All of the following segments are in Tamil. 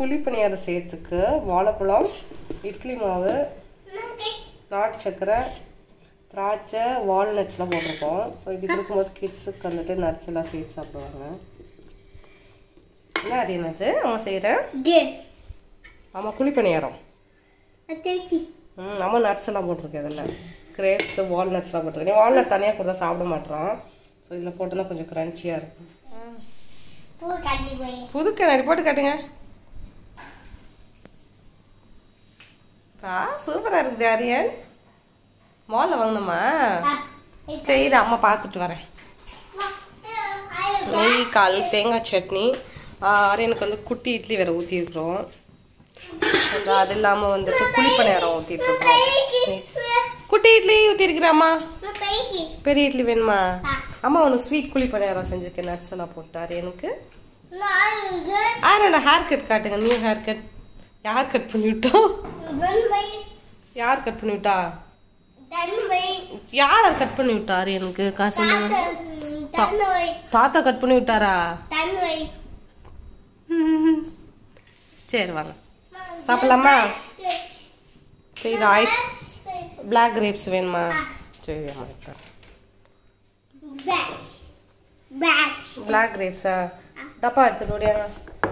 குழி பணியாரம் செய்யறதுக்கு வாழைப்பழம் இட்லி மாவு நாட்டு சக்கரை திராட்சை வால்நட்ஸ்லாம் போட்டிருக்கோம் ஸோ இப்படி கொடுக்கும்போது கிட்ஸுக்கு வந்துட்டு நட்ஸ் எல்லாம் சேர்த்து சாப்பிடுவாங்க என்ன அது என்னது அம்மா செய்கிறேன் ஆமாம் குழி பணியாரம் ம் நம்ம நட்ஸ் எல்லாம் போட்டிருக்கேன் இதில் கிரேப்ஸ் வால்நட்ஸ்லாம் போட்டிருக்கேன் வால்நட் தனியாக கொடுத்தா சாப்பிட மாட்டோம் ஸோ இதில் போட்டோன்னா கொஞ்சம் க்ரன்ச்சியாக இருக்கும் புது கண்ணாடி போட்டு காட்டுங்க ஆ சூப்பராக இருக்குது ஆரியன் மாலில் வாங்கணுமா சரி இதை அம்மா பார்த்துட்டு வரேன் நெய் கால் தேங்காய் சட்னி ஆரியனுக்கு வந்து குட்டி இட்லி வேறு ஊற்றிருக்குறோம் அப்புறம் அது இல்லாமல் வந்துட்டு குழிப்பணியாரம் ஊற்றிட்டு இருக்கோம் குட்டி இட்லி ஊற்றிருக்கிறேம்மா பெரிய இட்லி வேணுமா அம்மா உனக்கு ஸ்வீட் குழி பணியாரம் செஞ்சிருக்கேன் நட்ஸ் எல்லாம் போட்டாரு எனக்கு ஆரோட ஹேர் கட் காட்டுங்க நியூ ஹேர் கட் யார் கட் பண்ணி விட்டோம் யார் கட் பண்ணி விட்டா யார் கட் பண்ணி விட்டாரு எனக்கு காசு சொல்லுங்க தாத்தா கட் பண்ணி விட்டாரா ம்ஹும். சரி வாங்க சாப்பிடலாமா சரி இது ஆயிடுச்சு பிளாக் கிரேப்ஸ் வேணுமா சரி அம்மா எடுத்து தரேன் பிளாக் கிரேப்ஸா டப்பா எடுத்துட்டு ஓடியாங்க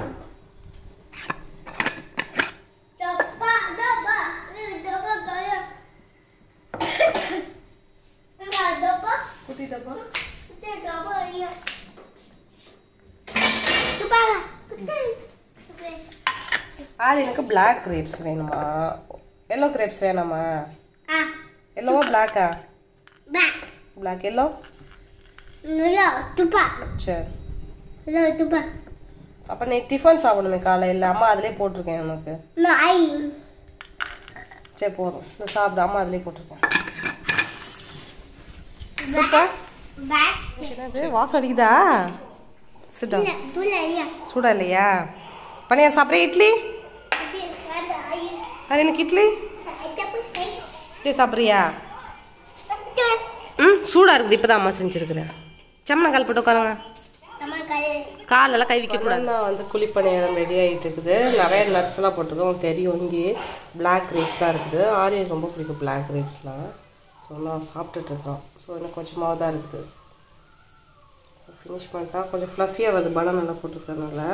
குட்டி டப்பா ஆறு எனக்கு பிளாக் கிரேப்ஸ் வேணுமா எல்லோ கிரேப்ஸ் வேணாமா எல்லோவா பிளாக்கா பிளாக் எல்லோ சரி அப்போ நீ டிஃபன் சாப்பிடணுமே காலையில் அம்மா அதிலே போட்டிருக்கேன் உனக்கு சரி போதும் இந்த சாப்பிடு அம்மா அதிலே போட்டிருக்கேன் சூப்பர் என்னது வாசம் அடிக்குதா சிட்டா சூடா இல்லையா பனியா சாப்பிட்ற இட்லி அது எனக்கு இட்லி இட்லி சாப்பிட்றியா ம் சூடாக இருக்குது இப்போ தான் அம்மா செஞ்சுருக்குறேன் செம்மனை கால் போட்டு உட்காருங்க காலெல்லாம் கை வைக்க கூடாது நான் வந்து குழிப்பணியாரம் ரெடி ஆகிட்டு இருக்குது நிறைய நட்ஸ் எல்லாம் போட்டிருக்கோம் உங்களுக்கு தெரியும் இங்கே பிளாக் கிரேப்ஸ்லாம் இருக்குது ஆரியன் ரொம்ப பிடிக்கும் பிளாக் கிரேப்ஸ்லாம் ஸோ நான் சாப்பிட்டுட்டு இருக்கோம் ஸோ எனக்கு கொஞ்சமாக தான் இருக்குது ஸோ ஃபினிஷ் பண்ணிட்டா கொஞ்சம் ஃப்ளஃபியாக வருது பலம் நல்லா போட்டிருக்கறனால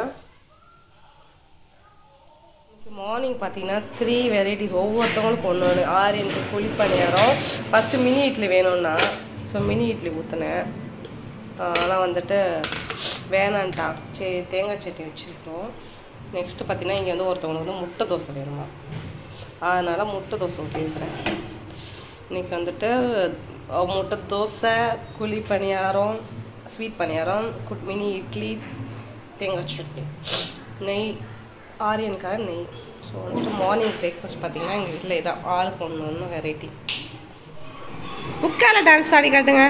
மார்னிங் பார்த்தீங்கன்னா த்ரீ வெரைட்டிஸ் ஒவ்வொருத்தவங்களுக்கும் ஒன்று ஒன்று ஆரியனுக்கு குழிப்பணியாரம் ஃபஸ்ட்டு மினி இட்லி வேணும்னா ஸோ மினி இட்லி ஊற்றினேன் ஆனால் வந்துட்டு வேணான்ட்டான் சரி தேங்காய் சட்னி வச்சுருக்கோம் நெக்ஸ்ட்டு பார்த்தீங்கன்னா இங்கே வந்து ஒருத்தவங்களுக்கு வந்து முட்டை தோசை வேணுமா அதனால் முட்டை தோசை ஊற்றிருக்கிறேன் இன்றைக்கி வந்துட்டு அஹ், முட்டை தோசை குழி பணியாரம் ஸ்வீட் பணியாரம் குட் மினி இட்லி தேங்காய் சட்னி நெய் ஆரியனுக்காக நெய் ஸோ வந்துட்டு மார்னிங் பிரேக்ஃபாஸ்ட் பார்த்தீங்கன்னா எங்கள் வீட்டில் இதான் ஆளுக்கு ஒன்று ஒன்று வெரைட்டி புக்கால டான்ஸ் ஆடி காட்டுங்க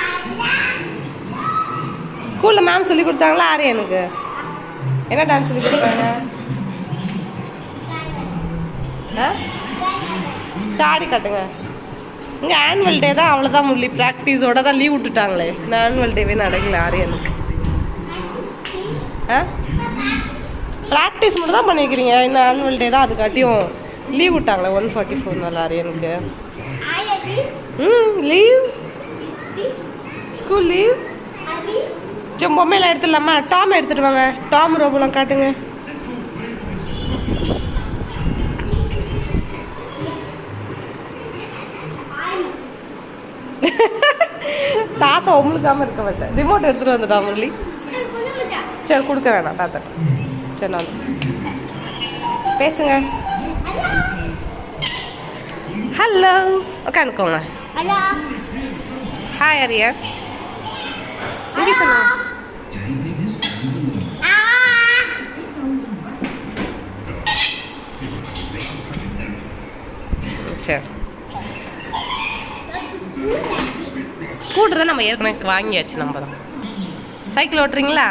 ஸ்கூலில் மேம் சொல்லி கொடுத்தாங்களா ஆரியனுக்கு என்ன டான்ஸ் சொல்லி கொடுத்தாங்க ஆ சாடி காட்டுங்க இங்கே ஆனுவல் டே தான் அவ்வளோதான் முள்ளி ப்ராக்டிஸோட தான் லீவ் விட்டுட்டாங்களே இந்த ஆனுவல் டேவே நடக்கல ஆரியனுக்கு ஆ ப்ராக்டிஸ் மட்டும் தான் பண்ணிக்கிறீங்க இன்னும் ஆனுவல் டே தான் அதுக்காட்டியும் லீவ் விட்டாங்களே ஒன் ஃபார்ட்டி ஃபோர் நாள் ஆரியனுக்கு ம் லீவ் ஸ்கூல் லீவ் சரி பொம்மையெல்லாம் எடுத்துடலாமா டாம் எடுத்துட்டு வாங்க டாம் ரோபோலாம் காட்டுங்க தாத்தா உங்களுக்காம இருக்க மாட்டேன் ரிமோட் எடுத்துட்டு வந்துட்டா முரளி சரி கொடுக்க வேணாம் தாத்தாட்ட சரி நான் பேசுங்க ஹலோ உட்காந்துக்கோங்க ஹாய் அரியா இங்கே சொல்லுங்க சரி ஸ்கூட்டர் தான் நம்ம ஏற்கனவே வாங்கியாச்சு நம்ம தான் சைக்கிள் ஓட்டுறீங்களா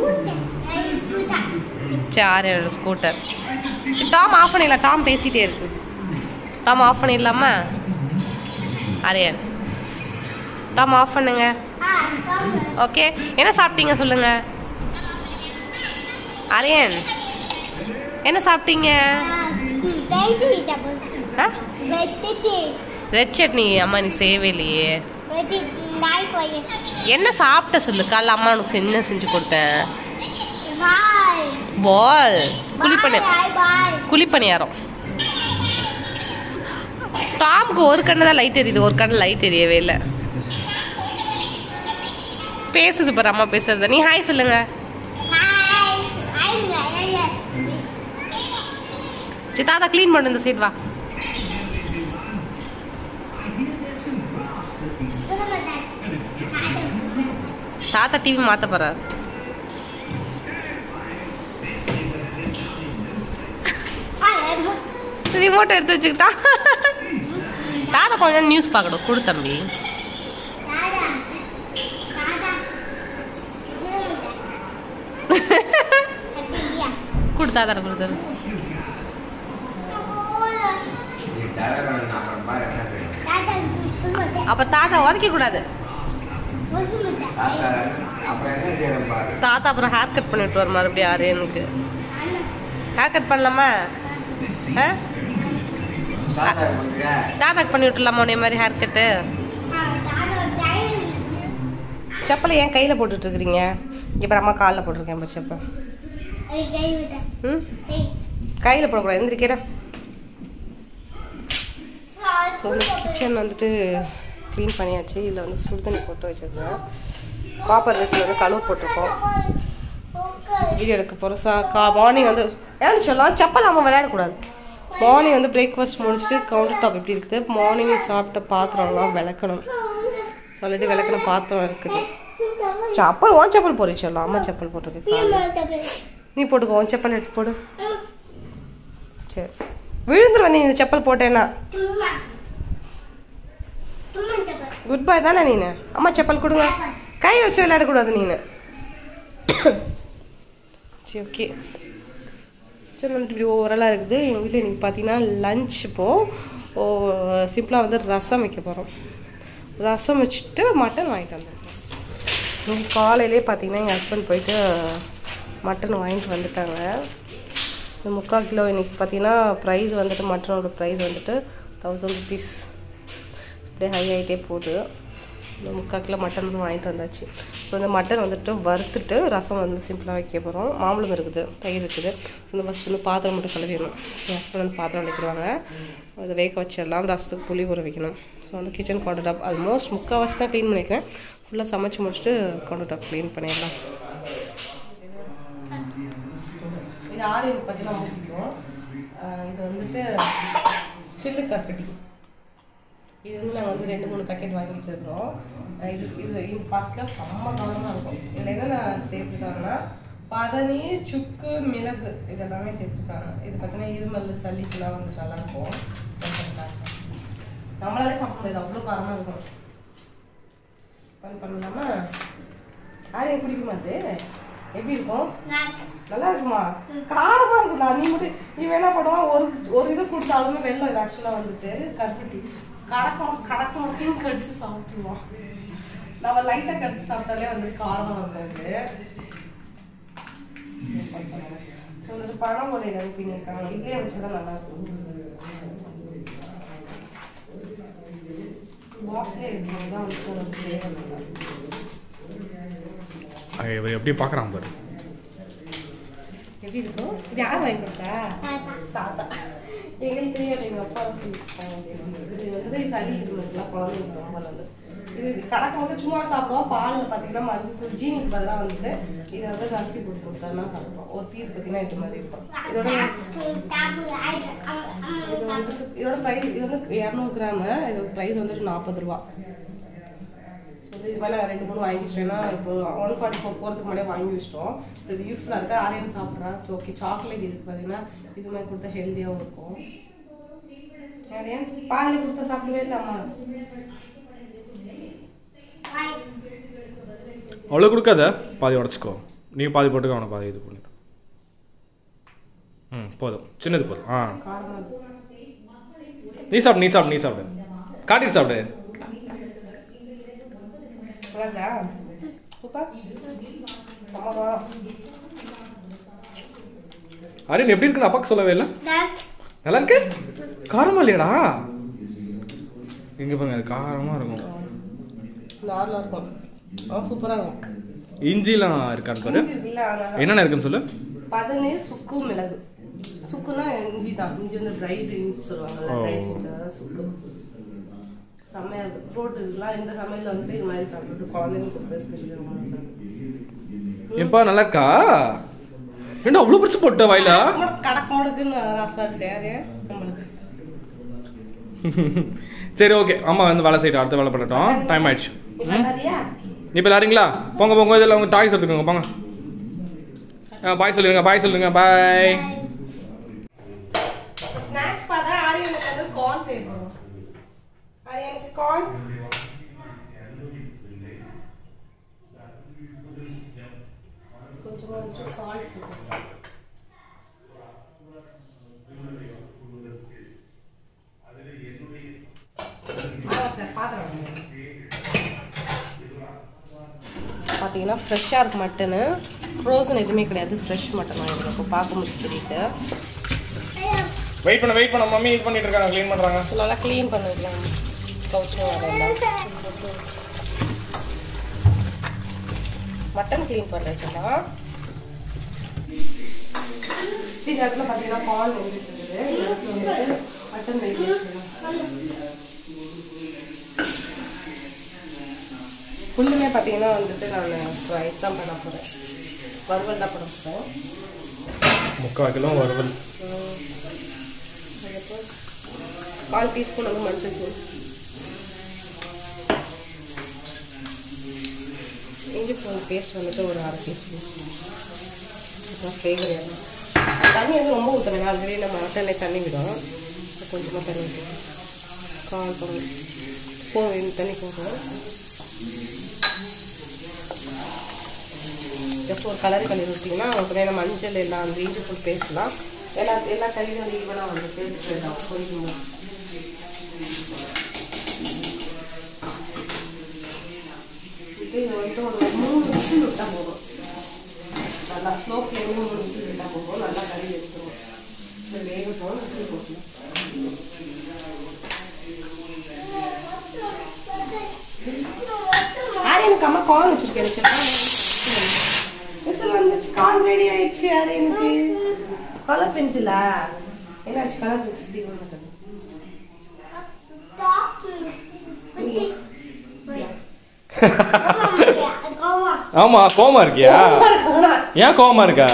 சரி ஆறு ஸ்கூட்டர் சரி டாம் ஆஃப் பண்ணிடலாம் டாம் பேசிகிட்டே இருக்கு டாம் ஆஃப் பண்ணிடலாமா ஆரியன் டாம் ஆஃப் பண்ணுங்க ஓகே என்ன சாப்பிட்டீங்க சொல்லுங்க ஆரியன் என்ன சாப்பிட்டீங்க தைச்சு வீட்டை ஆ வெட்டிட்டு ரெட் சட்னி அம்மா எனக்கு செய்யவே இல்லையே வெட்டி நாய் போய் என்ன சாப்பிட்ட சொல்லு காலைல அம்மா உனக்கு என்ன செஞ்சு கொடுத்தேன் பாய் பால் குழிப்பணி பாய் பாய் குழிப்பணியாரம் டாமுக்கு ஒரு கண்ணு தான் லைட் எரியுது ஒரு கண்ணு லைட் எரியவே இல்லை பேசுது பாரு அம்மா பேசுறது நீ ஹாய் சொல்லுங்க ஹாய் ஹாய் ஹாய் சரி தாத்தா க்ளீன் பண்ணு இந்த சைடு வா தாத்தா டிவி மாத்த போறாரு ரிமோட் எடுத்து வச்சுக்கிட்டா தாத்தா கொஞ்சம் நியூஸ் பார்க்கணும் கொடு தம்பி கொடு தாத்தா கொடுத்தாரு நீ தர வேணும் அப்புறம் பாரு என்ன செய்யணும் அப்ப தாத்தா உதைக்க கூடாது தாத்தா, அப்புறம் என்ன செய்யணும் பாரு தாத்தா அப்புறம் ஹேர் கட் பண்ணி விட்டுருவார் மறுபடியும் ஆரியனுக்கு ஹேர் கட் பண்ணலாமா ஆ தாத்தா பண்ணுங்க தாத்தாக்கு பண்ணி விட்டுலாமா உன்னை மாதிரி ஹேர் கட்டு செப்பலை ஏன் கையில் போட்டுட்டு இருக்கிறீங்க இப்போ அம்மா காலில் போட்டிருக்கேன் இப்போ செப்பல் ம் கையில் போடக்கூடாது எந்திரிக்கடா ஸோ வந்து கிச்சன் வந்துட்டு க்ளீன் பண்ணியாச்சு இதில் வந்து சுடுதண்ணி போட்டு வச்சுருக்கேன் காப்பர் ரைஸில் வந்து கழுவு போட்டிருக்கோம் வீடியோ எடுக்க போகிறோம் சா கா மார்னிங் வந்து ஏன்னு சொல்லலாம் செப்பல் நம்ம விளையாடக்கூடாது மார்னிங் வந்து பிரேக்ஃபாஸ்ட் முடிச்சுட்டு கவுண்டர் டாப் எப்படி இருக்குது மார்னிங் சாப்பிட்ட பாத்திரம்லாம் விளக்கணும் ஆல்ரெடி விளக்கின பாத்திரம் இருக்குது செப்பல் உன் செப்பல் போறி சொல்லலாம் அம்மா செப்பல் போட்டிருக்கேன் நீ போட்டுக்கோ உன் செப்பல் எடுத்து போடு சரி விழுந்துருவ நீ இந்த செப்பல் போட்டேன்னா குட் பாய் தானே நீனு அம்மா செப்பல் கொடுங்க கை வச்சு விளையாடக்கூடாது நீனு சரி ஓகே சரி வந்துட்டு இப்படி ஓவராலாக இருக்குது எங்கள் வீட்டில் இன்றைக்கி பார்த்தீங்கன்னா லஞ்ச் இப்போது ஓ சிம்பிளாக வந்து ரசம் வைக்க போகிறோம் ரசம் வச்சுட்டு மட்டன் வாங்கிட்டு வந்திருக்கோம் இன்னைக்கு காலையிலே பார்த்தீங்கன்னா எங்கள் ஹஸ்பண்ட் போயிட்டு மட்டன் வாங்கிட்டு வந்துட்டாங்க இந்த முக்கால் கிலோ இன்னைக்கு பார்த்தீங்கன்னா ப்ரைஸ் வந்துட்டு மட்டனோட ப்ரைஸ் வந்துட்டு தௌசண்ட் ருபீஸ் அப்படியே ஹை ஆகிட்டே போகுது இந்த முக்கால் கிலோ மட்டன் வந்து வாங்கிட்டு வந்தாச்சு ஸோ இந்த மட்டன் வந்துட்டு வறுத்துட்டு ரசம் வந்து சிம்பிளாக வைக்க போகிறோம் மாம்பழம் இருக்குது தயிர் இருக்குது ஸோ இந்த ஃபஸ்ட் வந்து பாத்திரம் மட்டும் கழுவிடணும் என் ஹஸ்பண்ட் வந்து பாத்திரம் வைக்கிறாங்க அதை வேக வச்சிடலாம் ரசத்துக்கு புளி ஊற வைக்கணும் ஸோ வந்து கிச்சன் கவுண்டர் டாப் ஆல்மோஸ்ட் முக்கால்வாசி தான் க்ளீன் பண்ணிக்கிறேன் ஃபுல்லாக சமைச்சு முடிச்சுட்டு கவுண்டர் டாப் க்ளீன் பண்ணிடலாம் இது ஆறு பார்த்தீங்கன்னா ரொம்ப பிடிக்கும் ஆஹ் இது வந்துட்டு சில்லு கருப்பட்டி இது வந்து நாங்கள் வந்து ரெண்டு மூணு பேக்கெட் வாங்கி வச்சிருக்கிறோம் ஆஹ் இது இது இது பார்த்தீங்கன்னா செம்ம கவனமாக இருக்கும் இதில் என்ன சேர்த்துருக்காங்கன்னா பதனி சுக்கு மிளகு இதெல்லாமே சேர்த்துருக்காங்க இது பார்த்தீங்கன்னா இருமல் சளிக்கெல்லாம் வந்து நல்லா இருக்கும் நம்மளாலே சாப்பிட முடியாது அவ்வளோ காரமாக இருக்கும் பண்ண பண்ணலாமா ஆரியம் குடிக்க மாட்டே எப்படி இருக்கும் நல்லா இருக்குமா காரமா இருக்குடா நீ மட்டும் நீ வேணா பண்ணுவான் ஒரு ஒரு இது கொடுத்தாலுமே வெள்ளம் இது ஆக்சுவலா வந்துட்டு கருப்பட்டி கடக்கம் கடக்க மட்டும் கடிச்சு சாப்பிட்டுருவோம் நம்ம லைட்டா கடிச்சு சாப்பிட்டாலே வந்து காரமா இருக்காது ஸோ வந்துட்டு பழம் முறையில் இது பண்ணியிருக்காங்க இதுலேயே வச்சுதான் நல்லா இருக்கும் பாக்ஸ்லேயே இருக்கிறது தான் வந்துட்டு நமக்கு flavor நல்லா இருக்கும். அஹ் இவர் எப்படி பார்க்குறான் பாரு எப்படி இருக்கும் இது யார் வாங்கி கொடுத்தா தாத்தா எங்களுக்கு தெரியாது எங்க அப்பா தான் சொல்லிட்டாங்க இது வந்து சளி இருக்குலாம் குழந்தைங்க ரொம்ப நல்லது இது கணக்கு வந்து சும்மா சாப்பிடுவோம் பாலில் பார்த்தீங்கன்னா மஞ்சள் ஜீனிக்கு பதிலாக வந்துட்டு இதை வந்து ரசிப்பி போட்டு கொடுத்தா சாப்பிடுவோம் ஒரு பீஸ் பார்த்தீங்கன்னா இது மாதிரி இருக்கும் இதோட இது வந்து இதோட ப்ரைஸ் இது வந்து இரநூறு கிராமு இதோட ப்ரைஸ் வந்துட்டு நாற்பது ரூபா ஸோ வந்து இது மாதிரி நான் ரெண்டு மூணு வாங்கி வச்சிட்டேன்னா இப்போ ஒன் ஃபார்ட்டி ஃபோர் போகிறதுக்கு முன்னாடியே வாங்கி வச்சிட்டோம் ஸோ இது யூஸ்ஃபுல்லாக இருக்குது ஆரியன் சாப்பிட்றா ஸோ ஓகே சாக்லேட் இதுக்கு பார்த்தீங்கன்னா இது மாதிரி கொடுத்தா ஹெல்த்தியாகவும் இருக்கும் ஆரியன் பால் கொடுத்தா சாப்பிடவே இல்லாமா அவ்வளோ கொடுக்காத பாதி உடச்சிக்கோ நீ பாதி போட்டுக்க அவனை பாதி இது பண்ணிடு ம் போதும் சின்னது போதும் ஆ காரமாக இருக்கும் நீ சாப்பிடு நீ சாப்பிடு நீ சாப்பிடு காட்டிட்டு சாப்பிடு நல்லாதா சூப்பர் அம்மாவா ஆரியன் எப்படி இருக்குன்னு அப்பாக்கு சொல்லவே இல்லை நான் நல்லா இருக்கு காரமா இல்லையாடா இங்க பாருங்க அது காரமா இருக்கும் நார்மலாக இருக்கும் ஆ சூப்பராக இருக்கும் இஞ்சிலாம் இருக்கான்னு பாரு இல்லை ஆனால் என்னென்ன இருக்குன்னு சொல்லு பதநீர் சுக்கு மிளகு சுக்குனா இஞ்சி தான் இஞ்சி வந்து ட்ரைடு இஞ்சி சொல்லுவாங்கல்ல ஓ. ட்ரைட் இஞ்சி அதான் சுக்கு செம்மையா இருக்கு ஃப்ரூட் இதெல்லாம் இந்த சமையல் வந்துட்டு இது மாதிரி சாப்பிட்டு குழந்தைங்களுக்கு கொடுக்குற ஸ்பெஷல் ரொம்ப நல்லா இருக்கு. எப்பா நல்லா இருக்கா என்ன அவ்வளோ பெருசு போட்ட வாயில முடக்கு, கடக்கு முடக்குன்னு ரசாட்டேன் யாரு நம்மளுக்கு சரி ஓகே அம்மா வந்து வேலை செய்யட்டும் அடுத்த வேலை பண்ணட்டும் டைம் ஆயிடுச்சு இப்போ நிறையா இப்போ எல்லாருங்களா போங்க போங்க இதில் உங்க டாய்ஸ் எடுத்துக்கோங்க போங்க பாய் சொல்லுங்க பாய் சொல்லுங்க பாய் ஸ்நாக்ஸ் பார்த்தா ஆரியனுக்கு வந்து கார்ன் செய்ய போகிறோம் ஆரியனுக்கு கார்ன் கொஞ்சமாக வந்துட்டு சால்ட் சேர்த்துக்கலாம் பார்த்தீங்கன்னா ஃப்ரெஷ்ஷாக இருக்கு மட்டனு ஃப்ரோசன் எதுவுமே கிடையாது ஃப்ரெஷ் மட்டன் வாங்கிருக்கோம் இப்போ பார்க்கும்போது தெரியுது வெயிட் பண்ண வெயிட் பண்ண மம்மி இது பண்ணிட்டு இருக்காங்க க்ளீன் பண்றாங்க ஸோ நல்லா க்ளீன் பண்ணிடலாம் கவுச்சும் வரலாம் மட்டன் க்ளீன் பண்ணுறேன் சொல்லலாம் இந்த இடத்துல பார்த்தீங்கன்னா பால் வெந்துட்டு இருக்குது இந்த இடத்துல வந்துட்டு மட்டன் வெயிட் ஃபுல்லுமே பார்த்தீங்கன்னா வந்துட்டு நான் ரைஸ் தான் பண்ண போகிறேன் வறுவல் தான் பண்ண போகிறேன் முக்கால் கிலோ வறுவல் கால் டீஸ்பூன் வந்து மஞ்சள் தூள் இஞ்சி பூண்டு பேஸ்ட் வந்துட்டு ஒரு அரை டீஸ்பூன் அப்புறம் ஃப்ளேவர் ஏறும் தண்ணி வந்து ரொம்ப ஊற்றணும் ஆல்ரெடி நம்ம மட்டனில் தண்ணி விடும் கொஞ்சமாக தண்ணி ஊற்றணும் கால் படம் போ தண்ணி போதும் ஜஸ்ட் ஒரு கலர் கலர் விட்டிங்கன்னா உங்களுக்கு வேணும் மஞ்சள் எல்லாம் அந்த இஞ்சி பூண்டு பேஸ்ட்லாம் எல்லா எல்லா கறியும் வந்து ஈவனாக வந்து பேஸ்ட் வேண்டாம் பொரிக்கணும் இது வந்துட்டு ஒரு மூணு விசில் விட்டால் போதும் நல்லா ஸ்லோ ஃப்ளேமில் மூணு விசில் விட்டால் போதும் நல்லா கறி எடுத்துருவோம் இது வேகட்டும் விசில் போட்டுலாம் ஆரியனுக்கு அம்மா கார்ன் வச்சிருக்கேன் விசில் வந்துச்சு கார்ன் ரெடி ஆயிடுச்சு ஆரியனுக்கு கலர் பென்சிலா என்னாச்சு கலர் பென்சில் ஆமா கோமா இருக்கியா ஏன் கோவமா இருக்கா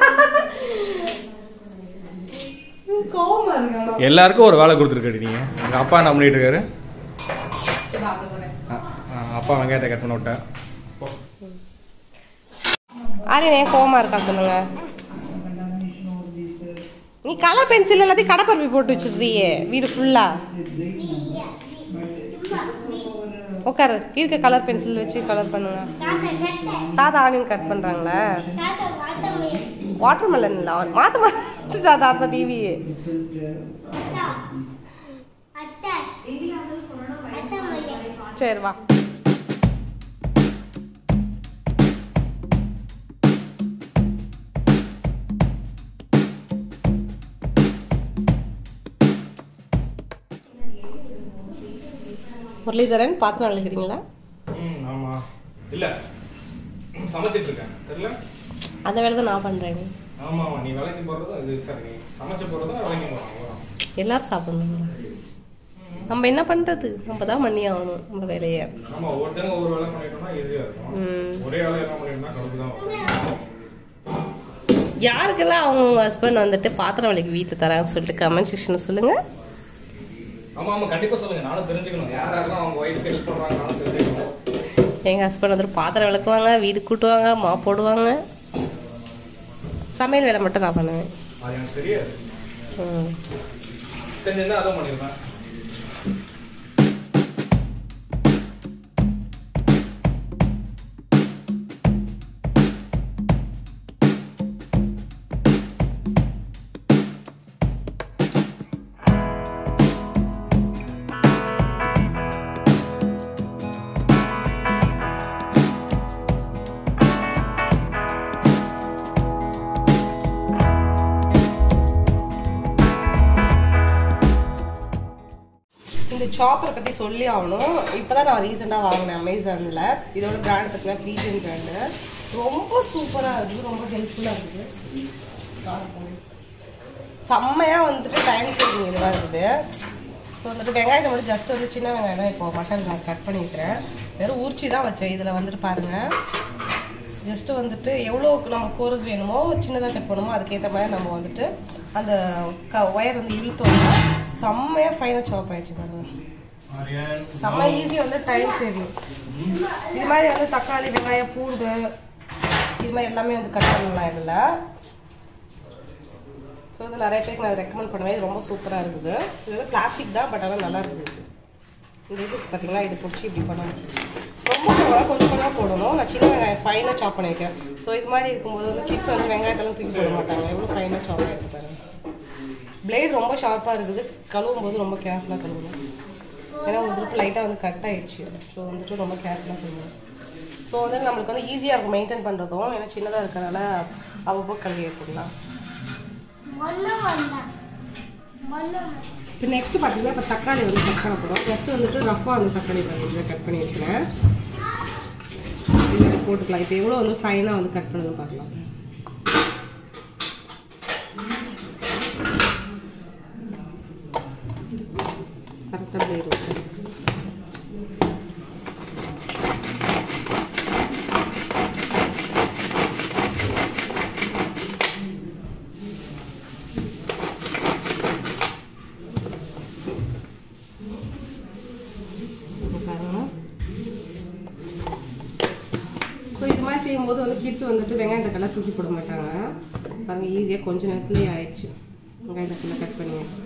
கோவமா இருக்கானா எல்லாருக்கும் ஒரு வேலை கொடுத்துருக்காடி நீங்க எங்க அப்பா என்ன பண்ணிட்டு இருக்காரு அ- அ, அப்பா வெங்காயத்தை கட் பண்ண விட்டேன் ஆரியன் ஏன் கோவமா இருக்கா சொல்லுங்க நீ கலர் பென்சில் எல்லாத்தையும் கடப்பருப்பி போட்டு வச்சிடுறியே வீடு ஃபுல்லா உட்காரு இருக்க கலர் பென்சில் வச்சு கலர் பண்ணுங்க தாத்தா ஆனியன் கட் பண்றாங்களா வாட்டர் மெலன் இல்ல மாத்த மாட்டா தாத்தா டிவி சரி வா முரளிதரன் பாத்திரம் விளக்குறீங்களா ம் ஆமா இல்ல சமைச்சிட்டு இருக்கேன் தெரியல அந்த வேலை தான் நான் பண்றேன் ஆமா ஆமா நீ வேலைக்கு போறதும் இது சரி நீ சமைச்சு போறதும் வேலைக்கு போறாங்க எல்லாரும் சாப்பிடணும் நம்ம என்ன பண்றது நம்ம தான் பண்ணி ஆகணும் நம்ம வேலையை ஆமா ஒருத்தங்க ஒரு வேலை பண்ணிட்டோம்னா ஈஸியா இருக்கும் ம். ஒரே வேலை என்ன பண்ணிட்டோம்னா கடுப்பு தான் வரும். யாருக்கெல்லாம் அவங்க ஹஸ்பண்ட் வந்துட்டு பாத்திரம் விலைக்கு வீட்டில் தராங்கன்னு சொல்லிட்டு கமெண்ட் செக்ஷனில் சொல்லுங்க ஆமா ஆமா கண்டிப்பா சொல்லுங்க நானும் தெரிஞ்சுக்கணும் யார் யாரெல்லாம் அவங்க ஒய்ஃப்க்கு ஹெல்ப் பண்றாங்க நானும் தெரிஞ்சுக்கணும் எங்கள் ஹஸ்பண்ட் வந்துட்டு பாத்திரம் விளக்குவாங்க வீடு கூட்டுவாங்க மா போடுவாங்க சமையல் வேலை மட்டும் நான் பண்ணுவேன் அது எனக்கு தெரியாது ம். தெரிஞ்சிருந்தா அதுவும் பண்ணிருப்பேன் சாப்பரை பற்றி சொல்லி ஆகணும் இப்போ தான் நான் ரீசெண்டாக வாங்கினேன் அமேசானில் இதோட பிராண்ட் பார்த்தீங்கன்னா பீஜன் பிராண்டு ரொம்ப சூப்பராக இருக்குது ரொம்ப ஹெல்ப்ஃபுல்லாக இருக்குது செம்மையாக வந்துட்டு டைம் சேவிங் இதுவாக இருக்குது ஸோ வந்துட்டு வெங்காயத்தை மட்டும் ஜஸ்ட் வந்து சின்ன வெங்காயம் தான் இப்போ மட்டன் நான் கட் பண்ணிக்கிறேன் வெறும் ஊர்ச்சி தான் வச்சேன் இதில் வந்துட்டு பாருங்கள் ஜஸ்ட்டு வந்துட்டு எவ்வளோ நம்ம கோரஸ் வேணுமோ சின்னதாக கட் பண்ணுமோ அதுக்கேற்ற மாதிரி நம்ம வந்துட்டு அந்த க ஒயர் வந்து இழுத்தோம்னா செம்மையாக ஃபைனாக சாப் ஆயிடுச்சு பாருங்க செம்ம ஈஸி வந்து டைம் சேவிங் இது மாதிரி வந்து தக்காளி வெங்காயம் பூண்டு இது மாதிரி எல்லாமே வந்து கட் பண்ணலாம் இதில் ஸோ இது நிறைய பேருக்கு நான் ரெக்கமெண்ட் பண்ணுவேன் இது ரொம்ப சூப்பராக இருக்குது இது வந்து பிளாஸ்டிக் தான் பட் ஆனால் நல்லா இருக்குது இந்த இது பார்த்தீங்களா இது பிடிச்சி இப்படி பண்ணணும் ரொம்ப போடலாம் கொஞ்சம் கொஞ்சம் போடணும் நான் சின்ன வெங்காயம் ஃபைனாக சாப் பண்ணியிருக்கேன் ஸோ இது மாதிரி இருக்கும்போது வந்து கிட்ஸ் வந்து வெங்காயத்தெல்லாம் தூக்கி போட மாட்டாங்க எவ்வளோ ஃபைனாக சாப் ஆகிருக்கு பாருங்க பிளேட் ரொம்ப ஷார்ப்பாக இருக்குது கழுவும் போது ரொம்ப கேர்ஃபுல்லாக கழுவணும் ஏன்னா ஒரு திருப்பு லைட்டாக வந்து கட் ஆயிடுச்சு ஸோ வந்துட்டு ரொம்ப கேர்ஃபுல்லாக கழுவணும் ஸோ வந்து நம்மளுக்கு வந்து ஈஸியாக இருக்கும் மெயின்டைன் பண்ணுறதும் ஏன்னா சின்னதாக இருக்கிறனால அவ்வப்போ கழுவி எடுத்துக்கலாம் ஒண்ணு வந்தான் ஒண்ணு இப்போ நெக்ஸ்ட் பார்த்தீங்கன்னா இப்போ தக்காளி வந்து கட் பண்ண போகிறோம் ஜஸ்ட் வந்துட்டு ரஃபாக வந்து தக்காளி வந்து கட் பண்ணியிருக்கிறேன் இதில் போட்டுக்கலாம் இப்போ எவ்வளோ வந்து ஃபைனாக வந்து கட் பண்ணுதுன்னு பார்க்கலாம் கரெக்டாக பிளேட் வச்சு இப்போ பாருங்க ஸோ இது மாதிரி செய்யும்போது வந்து கிட்ஸ் வந்துட்டு வெங்காயம் தக்காளி தூக்கி போட மாட்டாங்க பாருங்க ஈஸியாக கொஞ்ச நேரத்துலேயே ஆயிடுச்சு வெங்காயம் தக்காளி கட் பண்ணியாச்சு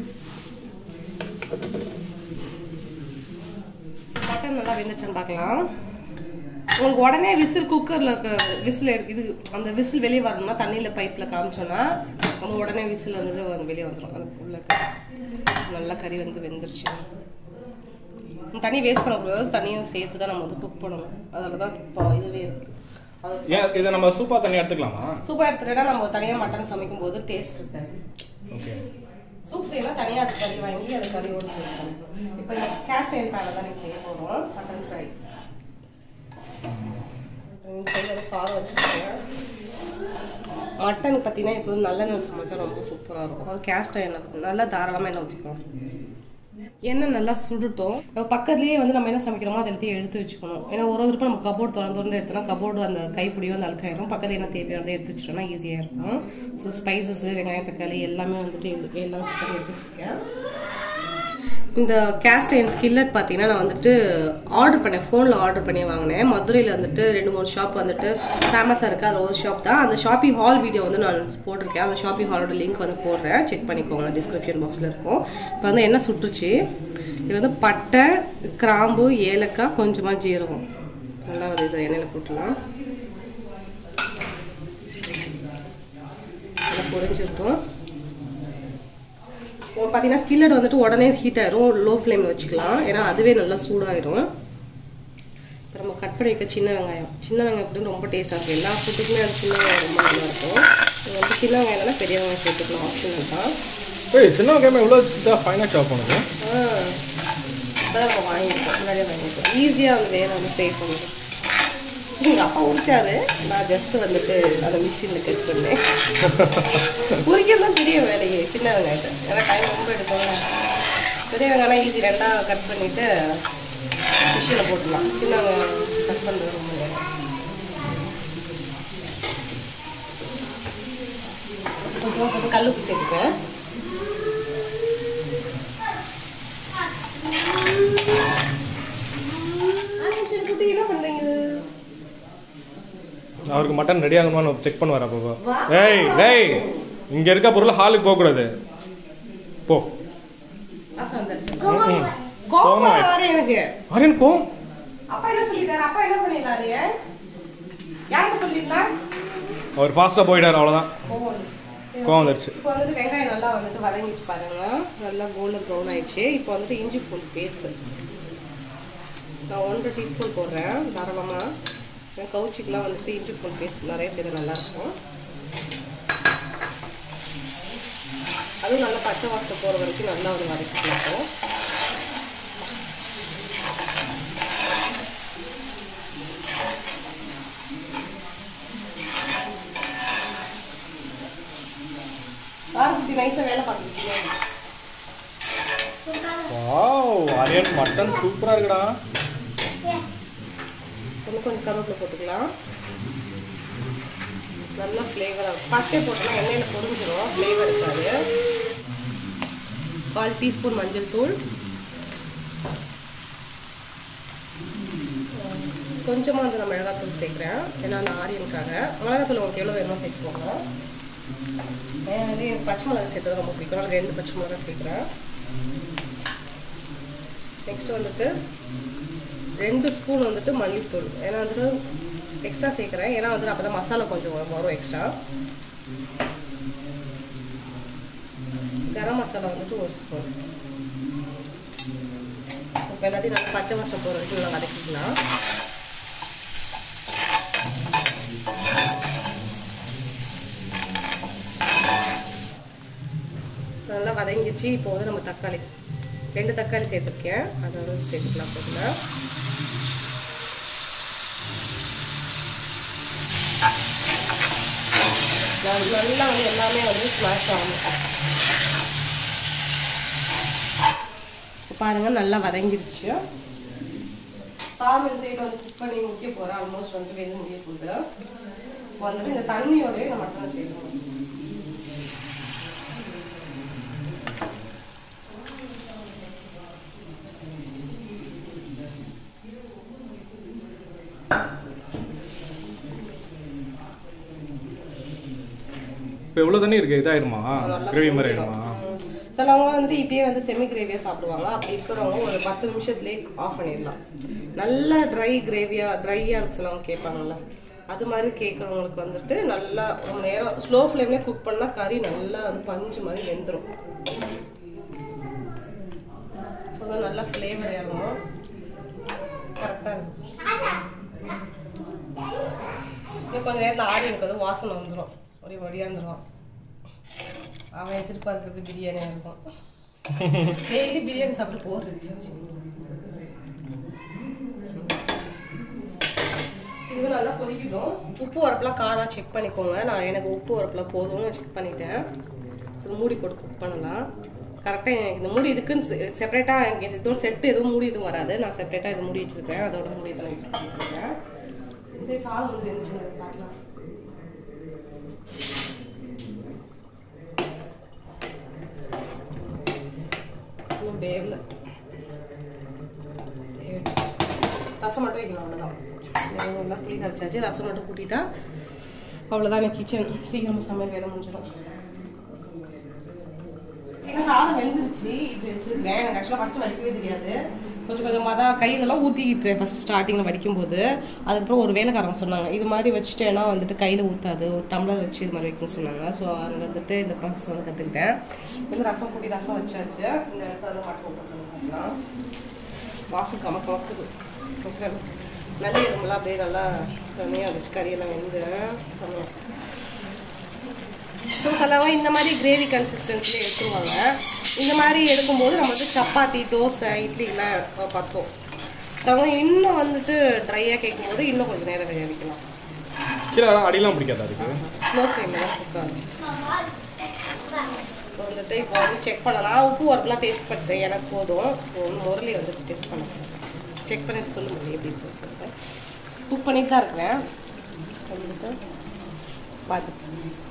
மட்டன் நல்லா வெந்துச்சான்னு பார்க்கலாம் உங்களுக்கு உடனே விசில் குக்கரில் இருக்க விசில் இது அந்த விசில் வெளியே வரணும்னா தண்ணியில் பைப்பில் காமிச்சோன்னா நம்ம உடனே விசில் வந்துட்டு வந்து வெளியே வந்துடும் அதுக்கு உள்ள கறி நல்லா கறி வந்து வெந்துருச்சு தண்ணி வேஸ்ட் பண்ணக்கூடாது தண்ணியும் சேர்த்து தான் நம்ம வந்து குக் பண்ணணும் அதில் தான் இப்போ இதுவே இருக்கு அது ஏன் இதை நம்ம சூப்பா தண்ணி எடுத்துக்கலாமா சூப்பர் எடுத்துட்டா நம்ம தனியாக மட்டன் சமைக்கும் போது டேஸ்ட் இருக்காது ஓகே சூப் செய்யலாம் தனியாக அது கறி வாங்கி அது கறியோடு செய்யணும் இப்போ இந்த கேஸ்ட் அயன் பேனில் தான் நீங்கள் செய்ய போகிறோம் மட்டன் ஃப்ரை இந்த சைடு வந்து சாதம் வச்சுருக்கேன் மட்டன் பார்த்தீங்கன்னா இப்போ வந்து நல்லெண்ணெய் சமைச்சா ரொம்ப சூப்பராக இருக்கும் அது கேஸ்ட் எண்ணெய் நல்லா தாராளமாக எண்ணெய் ஊற்றிக்கணும் எண்ணெய் நல்லா சுடுட்டும் நம்ம பக்கத்துலேயே வந்து நம்ம என்ன சமைக்கிறோமோ அதை எல்லாத்தையும் எடுத்து வச்சுக்கணும் ஏன்னா ஒரு ஒரு நம்ம கபோர்டு திறந்து திறந்து எடுத்தோம்னா கபோர்டு அந்த கைப்பிடியும் அந்த அழுக்காயிரும் பக்கத்துல என்ன தேவையானதை எடுத்து வச்சிட்டோம்னா ஈஸியாக இருக்கும் ஸோ ஸ்பைசஸ் வெங்காயம் தக்காளி எல்லாமே வந்துட்டு இது எல்லாம் பக்கத்தில் எடுத்து வச்சிருக்கேன் இந்த கேஸ்ட் அயன் ஸ்கில்லட் பார்த்தீங்கன்னா நான் வந்துட்டு ஆர்டர் பண்ணேன் ஃபோனில் ஆர்டர் பண்ணி வாங்கினேன் மதுரையில் வந்துட்டு ரெண்டு மூணு ஷாப் வந்துட்டு ஃபேமஸாக இருக்குது அதில் ஒரு ஷாப் தான் அந்த ஷாப்பிங் ஹால் வீடியோ வந்து நான் போட்டிருக்கேன் அந்த ஷாப்பிங் ஹாலோட லிங்க் வந்து போடுறேன் செக் பண்ணிக்கோங்க டிஸ்கிரிப்ஷன் பாக்ஸில் இருக்கும் இப்போ வந்து என்ன சுட்டுருச்சு இது வந்து பட்டை கிராம்பு ஏலக்காய் கொஞ்சமாக ஜீரகம் நல்லா வந்து இதை எண்ணெயில் போட்டுலாம் நல்லா பொரிஞ்சிருக்கும் இப்போ பார்த்தீங்கன்னா ஸ்கில்லட் வந்துட்டு உடனே ஹீட் ஆயிரும் லோ ஃப்ளேமில் வச்சுக்கலாம் ஏன்னா அதுவே நல்லா சூடாயிரும் இப்போ நம்ம கட் பண்ணி வைக்க சின்ன வெங்காயம் சின்ன வெங்காயம் அப்படின்னு ரொம்ப டேஸ்ட்டாக இருக்கும் எல்லா ஃபுட்டுக்குமே அது சின்ன வெங்காயம் ரொம்ப நல்லா இருக்கும் இது வந்து சின்ன வெங்காயம் இல்லைன்னா பெரிய வெங்காயம் சேர்த்துக்கலாம் ஆப்ஷனல் தான் ஏய் சின்ன வெங்காயம் எவ்வளோ இதாக ஃபைனாக சாப் பண்ணுது ஆ இப்போதான் நம்ம வாங்கியிருக்கோம் முன்னாடியே வாங்கியிருக்கோம் ஈஸியாக வந்து வேலை வந்து சேவ் பண்ணுது எங்கள் அப்பா உரிச்சாரு நான் ஜஸ்ட் வந்துட்டு அந்த மிஷினில் கட் பண்ணேன் உரிக்கிறது தான் பெரிய வேலையே சின்ன வெங்காயத்தை ஏன்னா டைம் ரொம்ப எடுக்கும் பெரிய வெங்காயம் ஈஸி ரெண்டாக கட் பண்ணிவிட்டு மிஷினில் போட்டுடலாம் சின்ன வெங்காயம் கட் பண்ணுறது ரொம்ப நேரம் கொஞ்சமாக கொஞ்சம் கல்லுப்பு சேர்த்துப்பேன் குட்டி என்ன பண்ணுறீங்க அவருக்கு மட்டன் ரெடி ஆகணுமான்னு செக் பண்ணுவார் அப்போ ஏய் டேய் இங்கே இருக்க பொருள் ஹாலுக்கு போகக்கூடாது போ ஆசை வந்துருச்சு ம் கோபம் வர எனக்கு ஆரியன் கோம் அப்பா என்ன சொல்லிட்டாரு அப்பா என்ன பண்ணிடலாரு யார்கிட்ட சொல்லிடலாம் அவர் ஃபாஸ்ட்டாக போயிட்டார் அவ்வளோதான் கோவம் வந்துச்சு கோவம் வந்துருச்சு இப்போ வந்துட்டு வெங்காயம் நல்லா வந்துட்டு வதங்கிச்சு பாருங்க நல்லா கோல்டன் ப்ரௌன் ஆயிடுச்சு இப்போ வந்துட்டு இஞ்சி பூண்டு பேஸ்ட் நான் ஒன்றரை டீஸ்பூன் போடுறேன் தாராளமாக என் கவுச்சிக்கெலாம் வந்துட்டு இஞ்சி பூண்டு பேஸ்ட் நிறைய செய்த நல்லாயிருக்கும் அதுவும் நல்லா பச்சை வாசம் போகிற வரைக்கும் நல்லா வந்து வதக்கிக்கலாம் இப்படி நைஸாக வேலை பார்த்துருக்கீங்க வாவ் ஆரியன் மட்டன் சூப்பரா இருக்குடா இன்னும் கொஞ்சம் கருவேப்பிலை போட்டுக்கலாம் நல்லா ஃப்ளேவராக இருக்கும் ஃபஸ்ட்டே போட்டோம்னா எண்ணெயில் பொரிஞ்சிடும் ஃப்ளேவர் இருக்காது கால் டீஸ்பூன் மஞ்சள் தூள் கொஞ்சமாக வந்து நான் மிளகாத்தூள் சேர்க்குறேன் ஏன்னா நான் ஆரியனுக்காக மிளகாத்தூள் உங்களுக்கு எவ்வளோ வேணுமோ சேர்த்துக்கோங்க எனக்கு பச்சை மிளகா சேர்த்தது ரொம்ப பிடிக்கும் அதனால ரெண்டு பச்சை மிளகா சேர்க்குறேன் நெக்ஸ்ட் வந்துட்டு ரெண்டு ஸ்பூன் வந்துட்டு மல்லித்தூள் ஏன்னா வந்துட்டு எக்ஸ்ட்ரா சேர்க்குறேன் ஏன்னா வந்துட்டு அப்போ தான் மசாலா கொஞ்சம் வ- வரும் எக்ஸ்ட்ரா கரம் மசாலா வந்துட்டு ஒரு ஸ்பூன் இப்போ எல்லாத்தையும் நல்லா பச்சை வாசம் போகிற வரைக்கும் நல்லா வதக்கிக்கலாம் நல்லா வதங்கிச்சு இப்போ வந்து நம்ம தக்காளி ரெண்டு தக்காளி சேர்த்துருக்கேன் அதை வந்து சேர்த்துக்கலாம் போதுல நல்லா வந்து எல்லாமே வந்து ஸ்மாஷ் ஆகணும் பாருங்க நல்லா வதங்கிருச்சு சாமியல் சைடு வந்து குக் பண்ணி முக்கிய போகிறேன் ஆல்மோஸ்ட் வந்து வெந்து முடிய போகுது இப்போ வந்துட்டு இந்த தண்ணியோடய நம்ம மட்டனை சேர்க்கணும் இப்போ எவ்வளோ தண்ணி இருக்கு இதாயிருமா நல்லா கிரேவி மாதிரி சுண்டிடும். ஆயிடுமா ம். சிலவங்க வந்துட்டு இப்படியே வந்து செமி கிரேவியாக சாப்பிடுவாங்க அப்படி இருக்கிறவங்க ஒரு பத்து நிமிஷத்துலேயே ஆஃப் பண்ணிடலாம் நல்ல ட்ரை கிரேவியாக ட்ரையாக இருக்கு சிலவங்க கேட்பாங்கல்ல அது மாதிரி கேட்குறவங்களுக்கு வந்துட்டு நல்லா ரொம்ப நேரம் ஸ்லோ ஃப்ளேம்லேயே குக் பண்ணால் கறி நல்லா வந்து பஞ்சு மாதிரி வெந்துடும் ஸோ அதான் நல்லா ஃப்ளேவர் இறங்கும் கரெக்டாக இருக்கும் இன்னும் கொஞ்சம் நேரத்தில் ஆடி எனக்கு வந்து வாசனை வந்துடும் ஒரே ஒடியாந்துருவான் அவன் எதிர்பார்க்கறது பிரியாணியாக இருக்கும் டெய்லி பிரியாணி சாப்பிட்டு போர் அடிச்சிருச்சு இது நல்லா கொதிக்கிடும் உப்பு உரப்புலாம் காரம் செக் பண்ணிக்கோங்க நான் எனக்கு உப்பு உரப்புலாம் போதும்னு செக் பண்ணிட்டேன் இது மூடி போட்டு குக் பண்ணலாம் கரெக்டாக எனக்கு இந்த மூடி இதுக்குன்னு செப்பரேட்டாக எனக்கு இது இதோட செட்டு எதுவும் மூடி எதுவும் வராது நான் செப்பரேட்டாக இது மூடி வச்சிருக்கேன் அதோட மூடி தான் யூஸ் பண்ணிருக்கேன் சரி சாதம் வந்து வெந்துச்சு பார்க்கலாம் இன்னும் வேவல ரசம் மட்டும் வைக்கணும் அவ்வளோதான் நல்லா புளி கரைச்சாச்சு ரசம் மட்டும் கூட்டிட்டா அவ்வளோதான் எனக்கு கிச்சன் சீக்கிரமாக சமையல் வேலை முடிஞ்சிடும் ஏன்னா சாதம் வெந்துருச்சு இப்படி வச்சிருக்கேன் எனக்கு ஆக்சுவலாக ஃபஸ்ட்டு வடிக்கவே தெரியாது கொஞ்சம் கொஞ்சமாக தான் கையிலலாம் ஊற்றிக்கிட்டேன் ஃபஸ்ட்டு ஸ்டார்டிங்கில் வடிக்கும்போது அதுக்கப்புறம் ஒரு வேலைக்காரங்க சொன்னாங்க இது மாதிரி வச்சுட்டேன்னா வந்துட்டு கையில் ஊற்றாது ஒரு டம்ளர் வச்சு இது மாதிரி வைக்கணும்னு சொன்னாங்க ஸோ அங்கே வந்துட்டு இந்த ப்ராசஸ் வந்து கற்றுக்கிட்டேன் வந்து ரசம் கூட்டி ரசம் வச்சாச்சு இந்த இடத்துல மட்டும் போட்டுக்கலாம் வாசம் கம கமக்குது ஓகே நல்ல எறும்புலாம் அப்படியே நல்லா தனியாக வச்சு கறியெல்லாம் வெந்து சமையல் ஸோ சிலவங்க இந்த மாதிரி கிரேவி கன்சிஸ்டன்சியில் எடுத்துருவாங்க இந்த மாதிரி எடுக்கும்போது நம்ம வந்து சப்பாத்தி தோசை இட்லிலாம் பார்த்தோம் சிலவங்க இன்னும் வந்துட்டு ட்ரையாக கேட்கும்போது இன்னும் கொஞ்சம் நேரம் வேக வைக்கலாம் கீழே அடியெல்லாம் பிடிக்காதா அதுக்கு ஸ்லோ ஃப்ளேமில் தான் குக் ஆகும் ஸோ வந்துட்டு இப்போ வந்து செக் பண்ணலாம் உப்பு வரலாம் டேஸ்ட் பண்ணிட்டேன் எனக்கு போதும் இப்போ வந்து முரளி வந்துட்டு டேஸ்ட் பண்ண செக் பண்ணிட்டு சொல்லுங்க எப்படி இருக்கு குக் பண்ணிட்டு தான் இருக்கிறேன் வந்துட்டு பார்த்து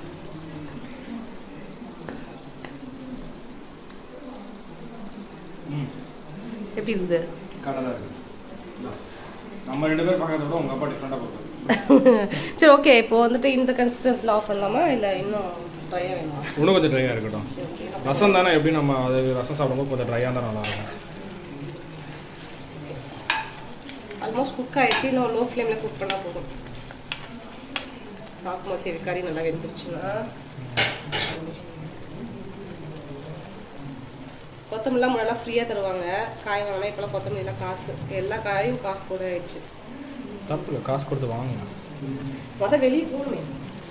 எப்படி இருக்குது கரெக்டாக இருக்கு நம்ம ரெண்டு பேரும் பார்க்கறத விட உங்கள் அப்பா டிஃப்ரெண்ட்டாக பார்க்குறது சரி ஓகே இப்போ வந்துட்டு இந்த கன்சிஸ்டன்சியில் ஆஃப் பண்ணலாமா இல்லை இன்னும் ட்ரையாக வேணுமா இன்னும் கொஞ்சம் ட்ரையாக இருக்கட்டும் சரி ஓகே ரசம் தானே எப்படி நம்ம அது ரசம் சாப்பிடும்போது கொஞ்சம் ட்ரையாக இருந்தால் நல்லா இருக்கும் ஆல்மோஸ்ட் குக் ஆயிடுச்சு இன்னும் லோ ஃப்ளேமில் குக் பண்ணால் போதும் பார்க்கும்போது தெரியும் கறி நல்லா வெந்துருச்சுன்னா கொத்தமல்லாம் முன்னெல்லாம் ஃப்ரீயாக தருவாங்க காய் வாங்கினா இப்போலாம் கொத்தமல்லாம் காசு எல்லா காயும் காசு கூட ஆயிடுச்சு தப்பு இல்லை காசு கொடுத்து வாங்க மொதல் வெளியே போகணுமே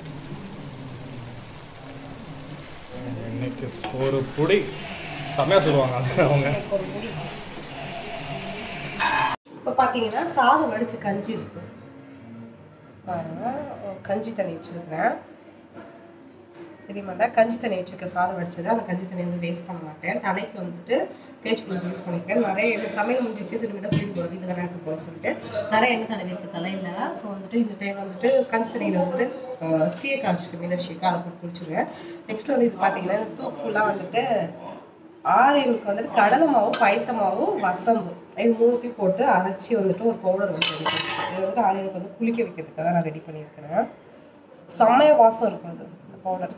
இன்னைக்கு ஒரு பொடி செம்மையாக சொல்லுவாங்க அது அவங்க எனக்கு ஒரு முடி இப்போ பார்த்தீங்கன்னா சாதம் வடிச்சு கஞ்சி இருக்கு பாருங்க கஞ்சி தண்ணி வச்சுருக்கிறேன் தெரியுமாடா கஞ்சி தண்ணி வச்சிருக்க சாதம் வடிச்சது அந்த கஞ்சி தண்ணி வந்து வேஸ்ட் பண்ண மாட்டேன் தலைக்கு வந்துட்டு தேய்ச்சி குளித்து யூஸ் பண்ணிப்பேன் நிறைய எண்ணெய் சமையல் முடிஞ்சிச்சு சரி தான் குளிக்க போகிறது இது வேணா இருக்க போக சொல்லிட்டு நிறைய எண்ணெய் தடவி இருக்கு தலையில் ஸோ வந்துட்டு இந்த டைம் வந்துட்டு கஞ்சி தண்ணியில் வந்துட்டு அஹ், சீயக்காய் வச்சுருக்கு மீன சீக்கா அதை போட்டு குடிச்சிருவேன் நெக்ஸ்ட் வந்து இது பார்த்தீங்கன்னா இந்த தூக்கு ஃபுல்லாக வந்துட்டு ஆரியனுக்கு வந்துட்டு கடலை மாவு பயத்த மாவு வசம்பு இது மூணுத்தையும் போட்டு அரைச்சி வந்துட்டு ஒரு பவுடர் வந்து ரெடி பண்ணிருக்கேன் இது வந்து ஆரியனுக்கு வந்து குளிக்க வைக்கிறதுக்காக நான் ரெடி பண்ணியிருக்கிறேன் செம்மைய வாசம் இருக்கும் அது இந்த பவுடர்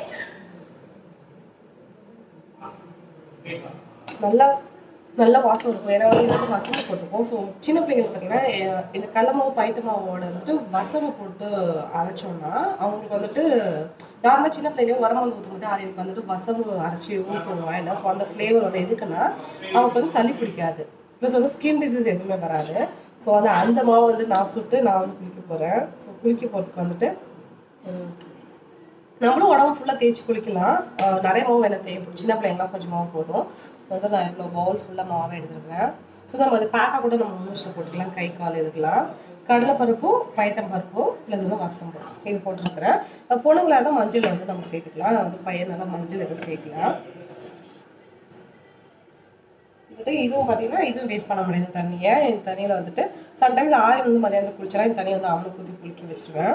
நல்லா நல்ல வாசம் இருக்கும் ஏன்னா வந்து இது வந்து வசம்பு போட்டிருக்கோம் ஸோ சின்ன பிள்ளைங்களுக்கு பார்த்தீங்கன்னா அஹ் இந்த கடல மாவு பைத்த மாவோட வந்துட்டு வசம்பு போட்டு அரைச்சோம்னா அவங்களுக்கு வந்துட்டு நார்மலாக சின்ன பிள்ளைங்க உரமந்து ஊற்றும் போது அவங்களுக்கு வந்துட்டு வசம்பு அரைச்சி ஊற்றுவோம் வாயில் ஸோ அந்த ஃப்ளேவர் வந்து எதுக்குன்னா அவங்களுக்கு வந்து சளி பிடிக்காது ப்ளஸ் வந்து ஸ்கின் டிசீஸ் எதுவுமே வராது ஸோ வந்து அந்த மாவு வந்து நான் சுட்டு நான் வந்து குளிக்க போகிறேன் ஸோ குளிக்க போகிறதுக்கு வந்துட்டு உம், நம்மளும் உடம்பு ஃபுல்லாக தேய்ச்சி குளிக்கலாம் அஹ் நிறைய மாவு வேணும் தேவைப்படும் சின்ன பிள்ளைங்களாம் கொஞ்சம் மாவு போதும் ஸோ வந்து நான் இவ்வளோ பவுல் ஃபுல்லாக மாவை எடுத்துருக்கேன் ஸோ நம்ம அது பேக்காக கூட நம்ம மூச்சில் போட்டுக்கலாம் கை கால் இதுக்கெல்லாம் கடலைப்பருப்பு பயத்தம் பருப்பு ப்ளஸ் வந்து வசம்பு இது போட்டுருக்குறேன் அஹ் பொண்ணுங்களா இருந்தால் மஞ்சள் வந்து நம்ம சேர்த்துக்கலாம் நான் வந்து பையன் நல்லா மஞ்சள் எதுவும் சேர்க்கலாம் வந்துட்டு இதுவும் பார்த்தீங்கன்னா இதுவும் வேஸ்ட் பண்ண முடியாது இந்த தண்ணியை இந்த தண்ணியில் வந்துட்டு சம்டைம்ஸ் ஆரி வந்து மதியானம் குளிச்சா இந்த தண்ணியை வந்து அவனுக்கு ஊற்றி குளிக்க வச்சிருவேன்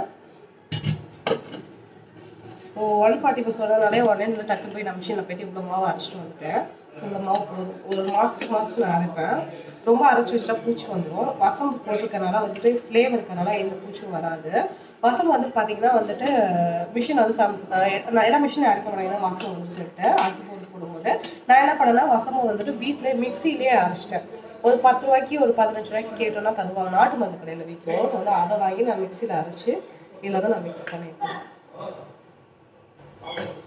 இப்போ ஒன் ஃபார்ட்டி பஸ் வரதுனாலே உடனே வந்து டக்குனு போய் நான் மிஷினில் போயிட்டு இவ்வளோ மாவு அரைச்சிட்டு வந்துட்டேன் ஸோ இந்த மாவு போதும் ஒரு மாதத்துக்கு மாதத்துக்கு நான் அரைப்பேன் ரொம்ப அரைச்சி வச்சா பூச்சி வந்துடும் வசம்பு போட்டிருக்கனால வந்துட்டு ஃப்ளேவர் இருக்கனால எந்த பூச்சும் வராது வசம்பு வந்து பார்த்தீங்கன்னா வந்துட்டு மிஷின் வந்து சம் அஹ் நான் எல்லா மிஷினும் அரைக்க மாட்டேன் ஏன்னா வாசம் வந்து சொல்லிட்டு அடுத்து போட்டு போடும்போது நான் என்ன பண்ணேன்னா வசம்பு வந்துட்டு வீட்டிலே மிக்சிலே அரைச்சிட்டேன் ஒரு பத்து ரூபாய்க்கு ஒரு பதினஞ்சு ரூபாய்க்கு கேட்டோம்னா தருவாங்க நாட்டு மருந்து கடையில் விற்கும் வந்து அதை வாங்கி நான் மிக்சியில் அரைச்சி இதில் வந்து நான் மிக்ஸ் பண்ணியிருக்கேன்